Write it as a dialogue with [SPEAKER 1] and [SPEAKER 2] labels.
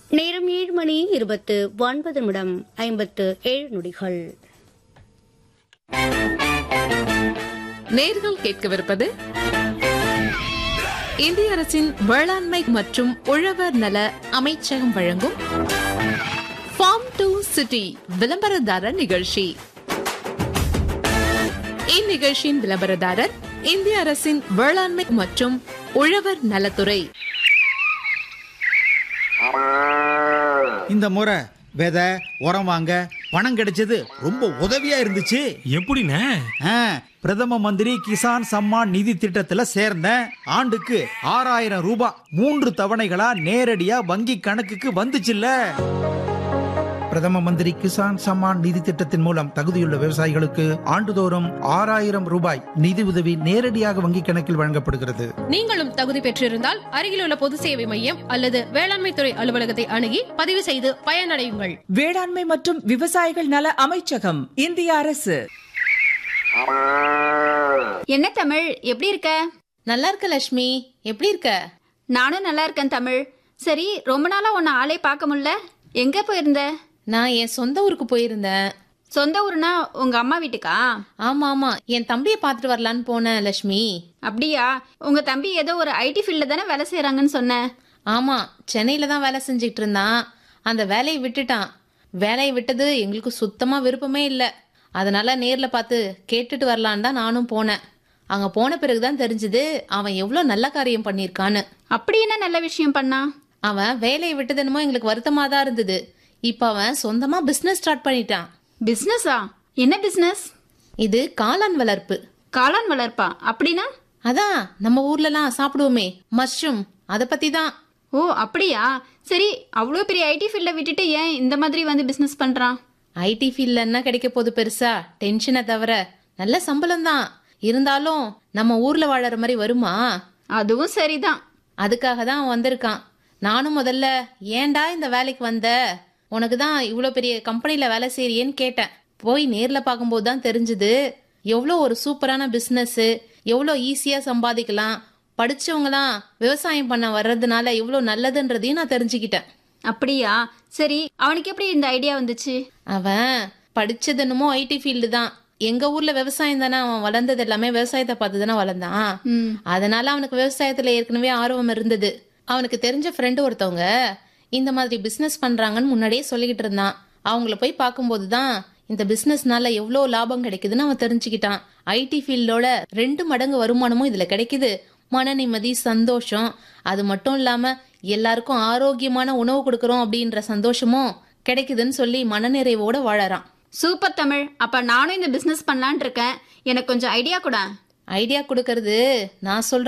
[SPEAKER 1] நேரம் ஏழு மணி இருபத்து ஒன்பது நிமிடம் ஐம்பத்து ஏழு நொடிகள்
[SPEAKER 2] நேர்கள் கேட்கவிருப்பது இந்திய அரசின் வேளாண்மை மற்றும் உழவர் நல அமைச்சகம் வழங்கும் ஃபார்ம் டு சிட்டி விளம்பரதாரர் நிகழ்ச்சி இந்நிகழ்ச்சியின் விளம்பரதாரர் இந்திய அரசின் வேளாண்மை மற்றும் உழவர் நலத்துறை
[SPEAKER 3] இந்த முறை விதை உரம் வாங்க பணம் கிடைச்சது ரொம்ப உதவியா இருந்துச்சு
[SPEAKER 4] எப்படிண்ணே
[SPEAKER 3] ஆ, பிரதம மந்திரி கிசான் சம்மான் நிதி திட்டத்துல சேர்ந்தேன் ஆண்டுக்கு ஆறாயிரம் ரூபாய் மூன்று தவணைகளா நேரடியா வங்கி கணக்குக்கு வந்துச்சுல்ல
[SPEAKER 5] பிரதம மந்திரி கிசான் சம்மான் நிதி திட்டத்தின் மூலம் தகுதியுள்ள விவசாயிகளுக்கு ஆண்டுதோறும் ஆறாயிரம் ரூபாய் நிதி உதவி நேரடியாக வங்கிக் கணக்கில் வழங்கப்படுகிறது
[SPEAKER 6] நீங்களும் தகுதி பெற்றிருந்தால் அருகிலுள்ள பொது சேவை மையம் அல்லது வேளாண்மை துறை அலுவலகத்தை அணுகி பதிவு செய்து பயனடையுங்கள்
[SPEAKER 7] வேளாண்மை மற்றும் விவசாயிகள் நல அமைச்சகம் இந்திய அரசு
[SPEAKER 8] என்ன தமிழ் எப்படி இருக்க
[SPEAKER 9] நல்லா இருக்க லட்சுமி எப்படி இருக்க
[SPEAKER 8] நானும் நல்லா இருக்கேன் தமிழ் சரி ரொம்ப நாளா உன்னை ஆளே பார்க்க முடியல எங்க போயிருந்த
[SPEAKER 9] நான் என் சொந்த ஊருக்கு போயிருந்தேன்
[SPEAKER 8] சொந்த ஊருனா உங்க அம்மா வீட்டுக்கா
[SPEAKER 9] ஆமா ஆமா என் தம்பியை பார்த்துட்டு வரலான்னு போனேன் லட்சுமி
[SPEAKER 8] அப்படியா உங்க தம்பி ஏதோ ஒரு ஐடி ஃபீல்ட்ல தானே வேலை செய்யறாங்கன்னு சொன்ன
[SPEAKER 9] ஆமா சென்னையில தான் வேலை செஞ்சுட்டு இருந்தான் அந்த வேலையை விட்டுட்டான் வேலையை விட்டது எங்களுக்கு சுத்தமா விருப்பமே இல்லை அதனால நேர்ல பார்த்து கேட்டுட்டு வரலான்னு தான் நானும் போனேன் அங்க போன பிறகுதான் தெரிஞ்சது அவன் எவ்வளவு நல்ல காரியம் பண்ணியிருக்கான்னு
[SPEAKER 8] அப்படி என்ன நல்ல விஷயம் பண்ணா
[SPEAKER 9] அவன் வேலையை விட்டது என்னமோ எங்களுக்கு வருத்தமா தான் இருந்தது இப்ப அவன் சொந்தமா பிசினஸ் ஸ்டார்ட் பண்ணிட்டான்
[SPEAKER 8] பிசினஸா என்ன பிசினஸ்
[SPEAKER 9] இது காளான் வளர்ப்பு
[SPEAKER 8] காளான் வளர்ப்பா அப்படின்னா
[SPEAKER 9] அதான் நம்ம ஊர்லலாம் சாப்பிடுவோமே மஷ்ரூம் அத பத்தி தான்
[SPEAKER 8] ஓ அப்படியா சரி அவ்வளோ பெரிய ஐடி ஃபீல்ட விட்டுட்டு ஏன் இந்த மாதிரி வந்து பிசினஸ் பண்றான்
[SPEAKER 9] ஐடி ஃபீல்ட்ல என்ன கிடைக்க போகுது பெருசா டென்ஷனை தவிர நல்ல சம்பளம் தான் இருந்தாலும் நம்ம ஊர்ல வாழற மாதிரி வருமா
[SPEAKER 8] அதுவும் சரிதான்
[SPEAKER 9] அதுக்காக தான் அவன் வந்திருக்கான் நானும் முதல்ல ஏன்டா இந்த வேலைக்கு வந்த உனக்கு தான் இவ்வளோ பெரிய கம்பெனில வேலை செய்றியேன்னு கேட்டேன் போய் நேர்ல பார்க்கும்போது தான் தெரிஞ்சுது எவ்வளோ ஒரு சூப்பரான பிஸ்னஸ் எவ்வளோ ஈஸியா சம்பாதிக்கலாம் படிச்சவங்களாம் விவசாயம் பண்ண வர்றதுனால எவ்வளோ நல்லதுன்றதையும் நான் தெரிஞ்சுக்கிட்டேன்
[SPEAKER 8] அப்படியா சரி அவனுக்கு எப்படி இந்த ஐடியா வந்துச்சு
[SPEAKER 9] அவன் படிச்சது என்னமோ ஐடி ஃபீல்டு தான் எங்க ஊர்ல விவசாயம் தானே அவன் வளர்ந்தது எல்லாமே விவசாயத்தை பார்த்து தானே வளர்ந்தான்
[SPEAKER 8] ம்
[SPEAKER 9] அதனால அவனுக்கு விவசாயத்துல ஏற்கனவே ஆர்வம் இருந்தது அவனுக்கு தெரிஞ்ச ஃப்ரெண்டு ஒருத்தவங்க இந்த மாதிரி பிசினஸ் பண்றாங்கன்னு முன்னாடியே சொல்லிக்கிட்டு இருந்தான் அவங்கள போய் பார்க்கும்போது தான் இந்த பிசினஸ்னால எவ்வளோ லாபம் கிடைக்குதுன்னு அவன் தெரிஞ்சுக்கிட்டான் ஐடி ஃபீல்டோட ரெண்டு மடங்கு வருமானமும் இதுல கிடைக்குது மன நிம்மதி சந்தோஷம் அது மட்டும் இல்லாம எல்லாருக்கும் ஆரோக்கியமான உணவு கொடுக்கறோம் அப்படின்ற சந்தோஷமும் கிடைக்குதுன்னு சொல்லி மனநிறைவோட வாழறான்
[SPEAKER 8] சூப்பர் தமிழ் அப்ப நானும் இந்த பிசினஸ் பண்ணலான் இருக்கேன் எனக்கு கொஞ்சம் ஐடியா கூட
[SPEAKER 9] ஐடியா கொடுக்கறது நான் சொல்ற